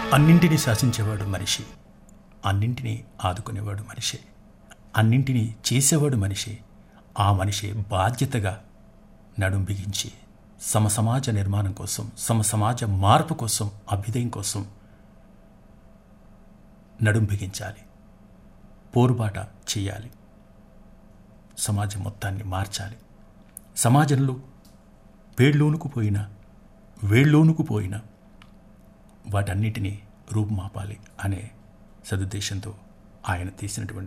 అన్నింటినీ శాసించేవాడు మనిషి అన్నింటినీ ఆదుకునేవాడు మనిషి అన్నింటినీ చేసేవాడు మనిషి ఆ మనిషి బాధ్యతగా నడుం బిగించి సమ సమాజ నిర్మాణం కోసం సమ సమాజ మార్పు కోసం అభ్యుదయం కోసం నడుం బిగించాలి పోరుబాట చేయాలి సమాజం మొత్తాన్ని మార్చాలి సమాజంలో పేళ్ళోనుకు పోయిన వేళ్ళోనుకు పోయిన వాటన్నిటినీ రూపుమాపాలి అనే సదుద్దేశంతో ఆయన తీసినటువంటి